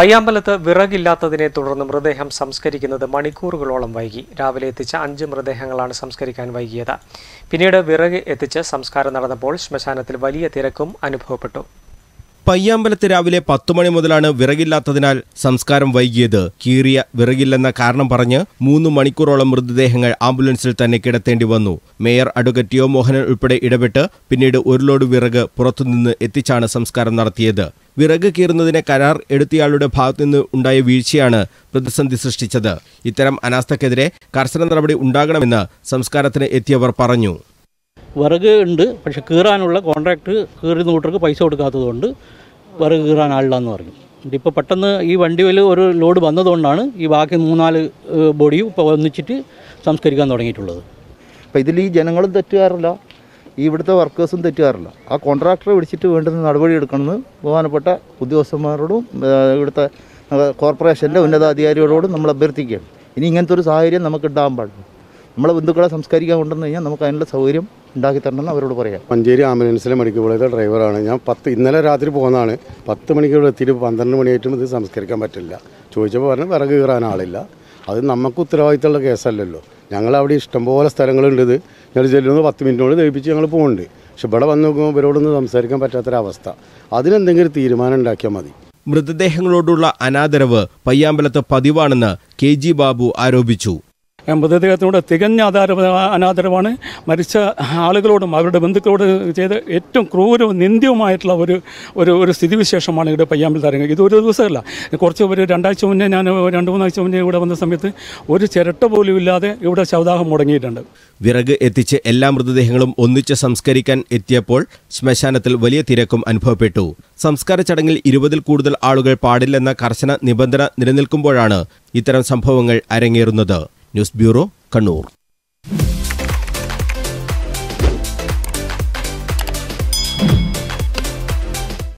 പയ്യാമ്പലത്ത് വിറകില്ലാത്തതിനെ തുടർന്ന് മൃതദേഹം സംസ്കരിക്കുന്നത് മണിക്കൂറുകളോളം വൈകി രാവിലെ എത്തിച്ച അഞ്ച് മൃതദേഹങ്ങളാണ് സംസ്കരിക്കാൻ വൈകിയത് പിന്നീട് വിറക് എത്തിച്ച് സംസ്കാരം നടന്നപ്പോൾ ശ്മശാനത്തിൽ വലിയ തിരക്കും അനുഭവപ്പെട്ടു പയ്യാമ്പലത്ത് രാവിലെ പത്തു മണി മുതലാണ് വിറകില്ലാത്തതിനാൽ സംസ്കാരം വൈകിയത് കീറിയ വിറകില്ലെന്ന കാരണം പറഞ്ഞ് മൂന്ന് മണിക്കൂറോളം മൃതദേഹങ്ങൾ ആംബുലൻസിൽ തന്നെ കിടത്തേണ്ടി വന്നു മേയർ അഡ്വക്കേറ്റ് യോ മോഹനൻ ഉൾപ്പെടെ ഇടപെട്ട് പിന്നീട് ഒരു ലോഡ് വിറക് പുറത്തുനിന്ന് എത്തിച്ചാണ് സംസ്കാരം നടത്തിയത് വിറക് കീറുന്നതിന് കരാർ എടുത്തയാളുടെ ഭാഗത്തുനിന്ന് ഉണ്ടായ വീഴ്ചയാണ് പ്രതിസന്ധി സൃഷ്ടിച്ചത് ഇത്തരം അനാസ്ഥക്കെതിരെ കർശന നടപടി ഉണ്ടാകണമെന്ന് സംസ്കാരത്തിന് എത്തിയവർ പറഞ്ഞു വിറക് ഉണ്ട് പക്ഷെ കീറാനുള്ള കോൺട്രാക്ട് കീറുന്ന കൂട്ടർക്ക് പൈസ കൊടുക്കാത്തതുകൊണ്ട് വിറക് കീറാൻ ആളില്ലാന്ന് പറഞ്ഞു ഇപ്പോൾ പെട്ടെന്ന് ഈ വണ്ടിയിൽ ഒരു ലോഡ് വന്നതുകൊണ്ടാണ് ഈ ബാക്കി മൂന്നാല് ഏഹ്, ബോഡിയും ഇപ്പോൾ ഒന്നിച്ചിട്ട് സംസ്കരിക്കാൻ തുടങ്ങിയിട്ടുള്ളത് അപ്പോൾ ഇതിൽ ഈ ജനങ്ങളും തെറ്റുകാറില്ല ഈ ഇവിടുത്തെ വർക്കേഴ്സും തെറ്റുകാറില്ല ആ കോൺട്രാക്ടറെ വിളിച്ചിട്ട് വേണ്ടുന്ന നടപടി എടുക്കണമെന്ന് ബഹുമാനപ്പെട്ട ഉദ്യോഗസ്ഥന്മാരോടും ഏഹ്, ഇവിടുത്തെ ഏഹ്, കോർപ്പറേഷൻ്റെ ഉന്നതാധികാരികളോടും നമ്മൾ അഭ്യർത്ഥിക്കുകയാണ് ഇനി ഇങ്ങനത്തെ ഒരു സാഹചര്യം നമുക്ക് ഉണ്ടാകാൻ പാടില്ല നമ്മളെ ബന്ധുക്കളെ സംസ്കരിക്കാൻ കൊണ്ടുവന്ന് കഴിഞ്ഞാൽ നമുക്ക് അതിനുള്ള സൗകര്യം ഉണ്ടാക്കി തരണമെന്ന് അവരോട് പറയാം മഞ്ചേരി ആംബുലൻസിലെ മെഡിക്കൽ കോളേജിലെ ഡ്രൈവറാണ് ഞാൻ പത്ത് ഇന്നലെ രാത്രി പോകുന്നതാണ് പത്ത് മണിക്ക് ഇവിടെ എത്തിയിട്ട് പന്ത്രണ്ട് മണിയായിട്ടും ഇത് സംസ്കരിക്കാൻ പറ്റില്ല ചോദിച്ചപ്പോൾ പറഞ്ഞു വിറക് കീറാൻ ആളില്ല അത് നമുക്ക് ഉത്തരവാദിത്തമുള്ള കേസല്ലല്ലോ ഞങ്ങൾ അവിടെ ഇഷ്ടംപോലെ സ്ഥലങ്ങളുണ്ട് ഇത് ഞങ്ങൾ ചെല്ലുന്നത് പത്ത് മിനിറ്റിനോട് ദഹിപ്പിച്ച് ഞങ്ങൾ പോകുന്നുണ്ട് പക്ഷെ ഇവിടെ വന്ന് നോക്കുമ്പോൾ ഇവരോടൊന്നും സംസാരിക്കാൻ പറ്റാത്തൊരവസ്ഥ അതിനെന്തെങ്കിലും തീരുമാനം ഉണ്ടാക്കിയാൽ മതി മൃതദേഹങ്ങളോടുള്ള അനാദരവ് പയ്യാമ്പലത്ത് പതിവാണെന്ന് കെ ജി ബാബു ആരോപിച്ചു മൃതദേഹത്തിനോട് തികഞ്ഞ ആധാര അനാദരവാണ് മരിച്ച ആളുകളോടും അവരുടെ ബന്ധുക്കളോട് ചെയ്ത ഏറ്റവും ക്രൂരവും നിന്ദ്യവുമായിട്ടുള്ള ഒരു ഒരു ഒരു സ്ഥിതിവിശേഷമാണ് ഇവിടെ പയ്യാമ്പിൽ തരങ്ങൾ ഇത് ഒരു ദിവസമല്ല കുറച്ച് ഒരു രണ്ടാഴ്ച മുന്നേ ഞാൻ രണ്ട് മൂന്നാഴ്ച മുന്നേ ഇവിടെ വന്ന സമയത്ത് ഒരു ചിരട്ട പോലും ഇല്ലാതെ ഇവിടെ ശവദാഹം മുടങ്ങിയിട്ടുണ്ട് വിറക് എത്തിച്ച് എല്ലാ മൃതദേഹങ്ങളും ഒന്നിച്ച് സംസ്കരിക്കാൻ എത്തിയപ്പോൾ ശ്മശാനത്തിൽ വലിയ തിരക്കും അനുഭവപ്പെട്ടു സംസ്കാര ചടങ്ങിൽ ഇരുപതിൽ കൂടുതൽ ആളുകൾ പാടില്ലെന്ന കർശന നിബന്ധന നിലനിൽക്കുമ്പോഴാണ് ഇത്തരം സംഭവങ്ങൾ അരങ്ങേറുന്നത് ന്യൂസ് ബ്യൂറോ കണ്ണൂർ